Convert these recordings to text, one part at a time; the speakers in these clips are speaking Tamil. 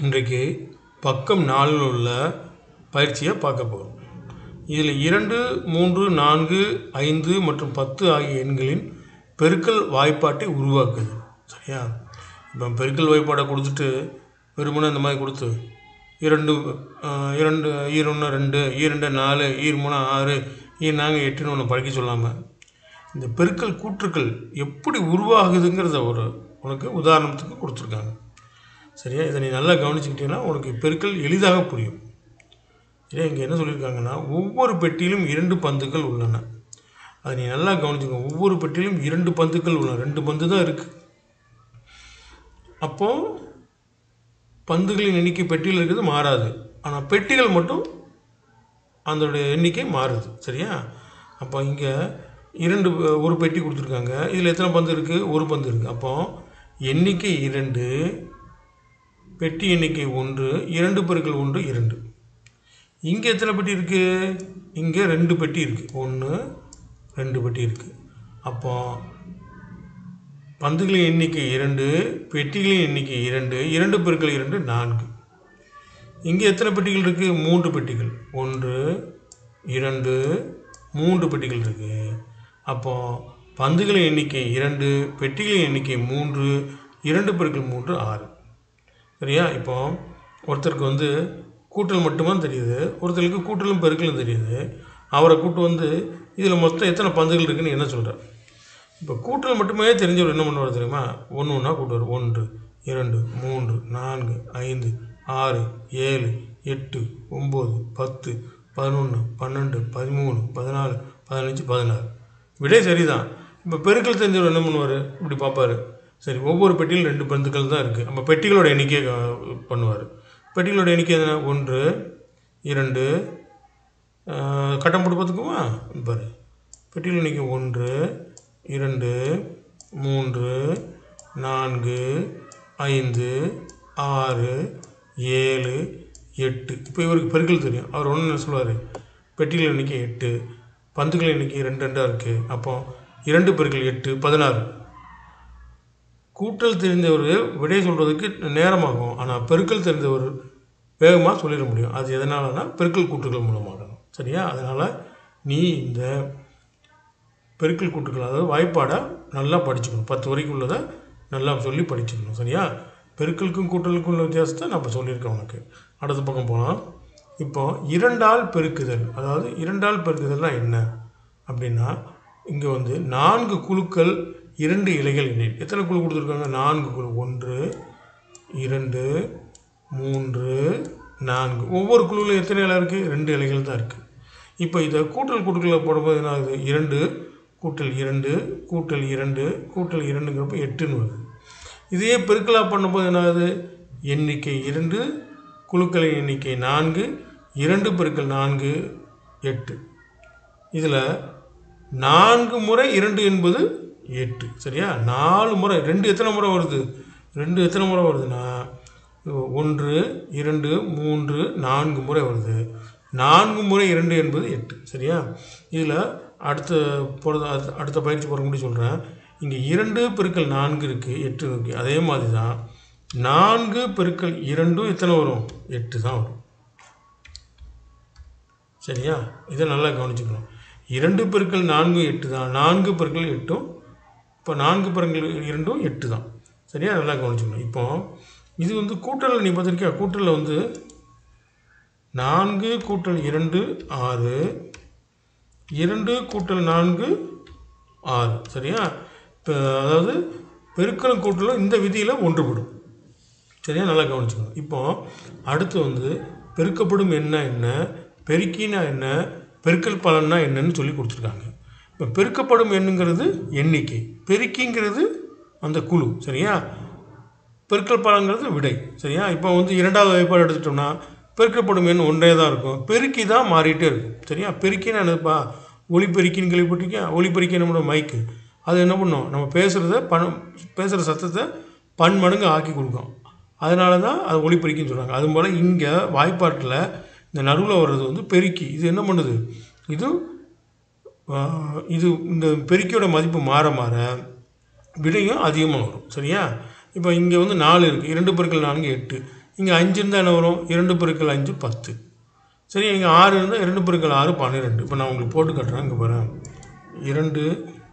இன்றைக்கு பக்கம் நாலில் உள்ள பயிற்சியை பார்க்க போகிறோம் இதில் இரண்டு மூன்று நான்கு ஐந்து மற்றும் பத்து ஆகிய எண்களின் பெருக்கல் வாய்ப்பாட்டை உருவாக்குது சரியா இப்போ பெருக்கல் வாய்ப்பாடை கொடுத்துட்டு வெறுமனே இந்த மாதிரி கொடுத்து இரண்டு ஆஹ், இரண்டு ஈரொன்று ரெண்டு ஈரெண்டு நாலு ஈர் மூணு ஆறு ஈர் நாங்கள் எட்டுன்னு ஒன்று படிக்க சொல்லாமல் இந்த பெருக்கல் கூற்றுக்கள் எப்படி உருவாகுதுங்கிறத ஒரு உனக்கு உதாரணத்துக்கு கொடுத்துருக்காங்க சரியா இதை நீ நல்லா கவனிச்சுக்கிட்டீங்கன்னா உனக்கு பெருக்கல் எளிதாக புரியும் சரியா இங்கே என்ன சொல்லியிருக்காங்கன்னா ஒவ்வொரு பெட்டியிலும் இரண்டு பந்துகள் உள்ளன அதை நீ நல்லா கவனிச்சுக்கோ ஒவ்வொரு பெட்டியிலும் இரண்டு பந்துகள் உள்ளன ரெண்டு பந்து தான் இருக்குது அப்போது பந்துகளின் எண்ணிக்கை பெட்டியில் இருக்கிறது மாறாது ஆனால் பெட்டிகள் மட்டும் அதோடைய எண்ணிக்கை மாறுது சரியா அப்போ இங்கே இரண்டு ப- ஒரு பெட்டி கொடுத்துருக்காங்க இதில் எத்தனை பந்து இருக்குது ஒரு பந்து இருக்குது அப்போ எண்ணிக்கை இரண்டு பெட்டி எண்ணிக்கை ஒன்று இரண்டு பெருக்கள் ஒன்று இரண்டு இங்கே எத்தனை பெட்டி இருக்குது இங்கே ரெண்டு பெட்டி இருக்குது ஒன்று ரெண்டு பெட்டி இருக்குது அப்போ பந்துகளின் எண்ணிக்கை இரண்டு பெட்டிகளின் எண்ணிக்கை இரண்டு இரண்டு பெருக்கள் இரண்டு நான்கு இங்கே எத்தனை பெட்டிகள் இருக்குது மூன்று பெட்டிகள் ஒன்று இரண்டு மூன்று பெட்டிகள் இருக்குது அப்போ பந்துகளின் எண்ணிக்கை இரண்டு பெட்டிகளின் எண்ணிக்கை மூன்று இரண்டு பெருக்கள் மூன்று ஆறு சரியா இப்போ ஒருத்தருக்கு வந்து கூட்டல் மட்டுமே தெரியுது ஒருத்தருக்கு கூட்டலும் பெருக்கலும் தெரியுது அவரை கூட்டு வந்து இதில் மொத்தம் எத்தனை பந்துகள் இருக்குன்னு என்ன சொல்கிறார் இப்போ கூட்டல் மட்டுமே தெரிஞ்சவர் என்ன பண்ணுவார் தெரியுமா ஒன்று ஒன்றா கூட்டுவார் ஒன்று இரண்டு மூன்று நான்கு ஐந்து ஆறு ஏழு எட்டு ஒம்பது பத்து பதினொன்று பன்னெண்டு பதிமூணு பதினாலு பதினஞ்சு பதினாறு விடை சரிதான் இப்போ பெருக்கல் தெரிஞ்சவர் என்ன பண்ணுவார் இப்படி பார்ப்பாரு சரி ஒவ்வொரு பெட்டியிலும் ரெண்டு பந்துக்கள் தான் இருக்குது நம்ம பெட்டிகளோட எண்ணிக்கையை க- பண்ணுவார் பெட்டிகளோட எண்ணிக்கை எதுனா ஒன்று இரண்டு ஆஹ், கட்டம் போட்டு பார்த்துக்குமா பாரு பெட்டியில் எண்ணிக்கை ஒன்று இரண்டு மூன்று நான்கு ஐந்து ஆறு ஏழு எட்டு இப்போ இவருக்கு பெருக்கல் தெரியும் அவர் ஒன்று என்ன சொல்லுவார் பெட்டிகள் எண்ணிக்கை எட்டு பந்துகள் எண்ணிக்கை ரெண்டு ரெண்டாக இருக்குது அப்போ இரண்டு பெருக்கல் எட்டு பதினாறு கூட்டல் தெரிந்தவர் விடை சொல்கிறதுக்கு நேரமாகும் ஆனால் பெருக்கல் தெரிந்தவர் வேகமாக சொல்லிட முடியும் அது எதனாலனா பெருக்கல் கூற்றுகள் மூலமாக சரியா அதனால் நீ இந்த பெருக்கல் கூற்றுகள் அதாவது வாய்ப்பாடை நல்லா படிச்சுக்கணும் பத்து வரைக்கும் உள்ளதை நல்லா சொல்லி படிச்சுக்கணும் சரியா பெருக்கலுக்கும் கூட்டலுக்கும் உள்ள வித்தியாசத்தை நான் இப்போ சொல்லியிருக்கேன் உனக்கு அடுத்த பக்கம் போனால் இப்போ இரண்டால் பெருக்குதல் அதாவது இரண்டால் பெருக்குதல்னா என்ன அப்படின்னா இங்கே வந்து நான்கு குழுக்கள் இரண்டு இலைகள் எண்ணில் எத்தனை குழு கொடுத்துருக்காங்க நான்கு குழு ஒன்று இரண்டு மூன்று நான்கு ஒவ்வொரு குழுவில் எத்தனை இலை இருக்குது ரெண்டு இலைகள் தான் இருக்குது இப்போ இதை கூட்டல் கூட்டுகளை போடும்போது என்ன ஆகுது இரண்டு கூட்டல் இரண்டு கூட்டல் இரண்டு கூட்டல் இரண்டுங்கிறப்ப எட்டுன்னு வருது இதையே பெருக்கலாக பண்ணும்போது என்ன ஆகுது எண்ணிக்கை இரண்டு குழுக்களின் எண்ணிக்கை நான்கு இரண்டு பெருக்கல் நான்கு எட்டு இதில் நான்கு முறை இரண்டு என்பது எட்டு சரியா நாலு முறை ரெண்டு எத்தனை முறை வருது ரெண்டு எத்தனை முறை வருதுன்னா ஒன்று இரண்டு மூன்று நான்கு முறை வருது நான்கு முறை இரண்டு என்பது எட்டு சரியா இதில் அடுத்த போகிறது அடுத்த அடுத்த பயிற்சி போகிற முடி சொல்கிறேன் இங்கே இரண்டு பெருக்கல் நான்கு இருக்குது எட்டு இருக்குது அதே மாதிரி தான் நான்கு பெருக்கல் இரண்டும் எத்தனை வரும் எட்டு தான் வரும் சரியா இதை நல்லா கவனிச்சுக்கணும் இரண்டு பெருக்கல் நான்கு எட்டு தான் நான்கு பெருக்கல் எட்டும் இப்போ நான்கு பெருக்கல் இரண்டும் எட்டு தான் சரியா நல்லா கவனிச்சுக்கணும் இப்போ இது வந்து கூட்டலில் நீ பார்த்துருக்கியா கூட்டலில் வந்து நான்கு கூட்டல் இரண்டு ஆறு இரண்டு கூட்டல் நான்கு ஆறு சரியா இப்போ அதாவது பெருக்கலும் கூட்டலும் இந்த விதியில் ஒன்றுபடும் சரியா நல்லா கவனிச்சுக்கணும் இப்போ அடுத்து வந்து பெருக்கப்படும் என்ன என்ன பெருக்கினா என்ன பெருக்கல் பலன்னா என்னன்னு சொல்லி கொடுத்துருக்காங்க இப்போ பெருக்கப்படும் எண்ணுங்கிறது எண்ணிக்கை பெருக்கிங்கிறது அந்த குழு சரியா பெருக்கல் பலங்கிறது விடை சரியா இப்போ வந்து இரண்டாவது வாய்ப்பாடு எடுத்துட்டோம்னா பெருக்கப்படும் எண் ஒன்றே தான் இருக்கும் பெருக்கி தான் மாறிட்டே இருக்கும் சரியா பெருக்கினா என்னதுப்பா ஒளிப்பெருக்கின்னு கேள்விப்பட்டிருக்கியா ஒளிப்பெருக்கி நம்மளோட மைக்கு அது என்ன பண்ணும் நம்ம பேசுகிறத பண பேசுகிற சத்தத்தை பன்மடங்கு ஆக்கி கொடுக்கும் அதனால தான் அது ஒளிப்பெருக்கின்னு சொல்கிறாங்க அது போல் இங்கே வாய்ப்பாட்டில் இந்த நடுவில் வர்றது வந்து பெருக்கி இது என்ன பண்ணுது இது ஆஹ், இது இந்த பெருக்கியோட மதிப்பு மாற மாற விடையும் அதிகமாக வரும் சரியா இப்போ இங்கே வந்து நாலு இருக்குது இரண்டு பெருக்கல் நான்கு எட்டு இங்கே அஞ்சு இருந்தால் என்ன வரும் இரண்டு பெருக்கல் அஞ்சு பத்து சரி இங்கே ஆறு இருந்தால் இரண்டு பெருக்கல் ஆறு பன்னிரெண்டு இப்போ நான் உங்களுக்கு போட்டு காட்டுறேன் இங்கே பாருங்க இரண்டு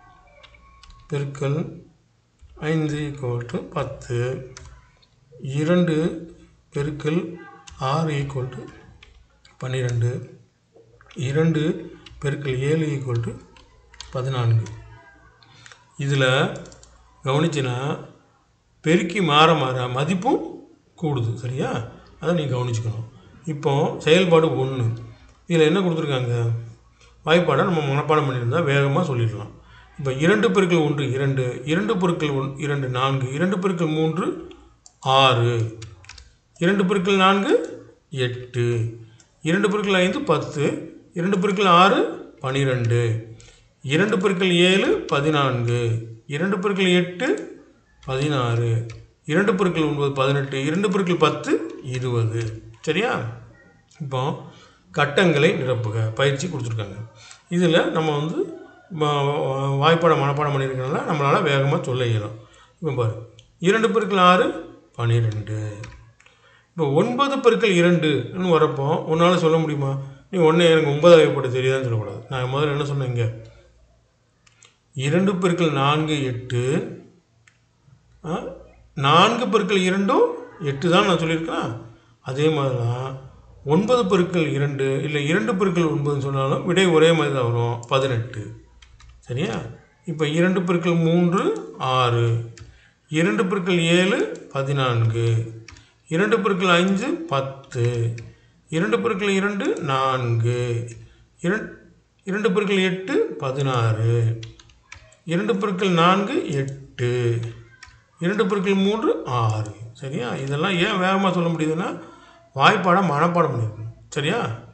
பெருக்கல் ஐந்து ஈக்குவல் டு பத்து இரண்டு பெருக்கல் ஆறு ஈக்குவல் டு பன்னிரெண்டு இரண்டு பெருக்கல் ஏழு ஈக்குவல் டு பதினான்கு இதில் கவனிச்சின்னா பெருக்கி மாற மாற மதிப்பும் கூடுது சரியா அதை நீ கவனிச்சுக்கணும் இப்போ செயல்பாடு ஒன்று இதில் என்ன கொடுத்துருக்காங்க வாய்ப்பாடை நம்ம மனப்பாடம் பண்ணியிருந்தா வேகமாக சொல்லிடலாம் இப்போ இரண்டு பெருக்கல் ஒன்று இரண்டு இரண்டு பெருக்கல் ஒன் இரண்டு நான்கு இரண்டு பெருக்கல் மூன்று ஆறு இரண்டு பெருக்கல் நான்கு எட்டு இரண்டு பெருக்கல் ஐந்து பத்து இரண்டு பெருக்கல் ஆறு பனிரெண்டு இரண்டு பெருக்கல் ஏழு பதினான்கு இரண்டு பெருக்கல் எட்டு பதினாறு இரண்டு பெருக்கல் ஒன்பது பதினெட்டு இரண்டு பெருக்கல் பத்து இருபது சரியா இப்போ கட்டங்களை நிரப்புக பயிற்சி கொடுத்துருக்காங்க இதில் நம்ம வந்து ம- வாய்ப்பாடம் மனப்பாடம் பண்ணியிருக்கனால நம்மளால் வேகமாக சொல்ல இயலும் இப்போ பாரு இரண்டு பெருக்கல் ஆறு பன்னிரெண்டு இப்போ ஒன்பது பெருக்கல் இரண்டுன்னு வரப்போ உன்னால் சொல்ல முடியுமா நீ ஒன்று எனக்கு ஒன்பதாவது ஏற்பட்டு தெரியுதான்னு சொல்லக்கூடாது நான் முதல்ல என்ன சொன்னேன் இங்கே இரண்டு பெருக்கல் நான்கு எட்டு ஆ, நான்கு பெருக்கல் இரண்டும் எட்டு தான் நான் சொல்லியிருக்கேன் அதே மாதிரி தான் ஒன்பது பெருக்கல் இரண்டு இல்லை இரண்டு பெருக்கல் ஒன்பதுன்னு சொன்னாலும் விடை ஒரே மாதிரி தான் வரும் பதினெட்டு சரியா இப்போ இரண்டு பெருக்கல் மூன்று ஆறு இரண்டு பெருக்கல் ஏழு பதினான்கு இரண்டு பெருக்கல் ஐந்து பத்து இரண்டு பெருக்கல் இரண்டு நான்கு இரண்டு இரண்டு பெருக்கல் எட்டு பதினாறு இரண்டு பெருக்கல் நான்கு எட்டு இரண்டு பெருக்கல் மூன்று ஆறு சரியா இதெல்லாம் ஏன் வேகமாக சொல்ல முடியுதுன்னா வாய்ப்பாடம் மனப்பாடம் பண்ணியிருக்கணும் சரியா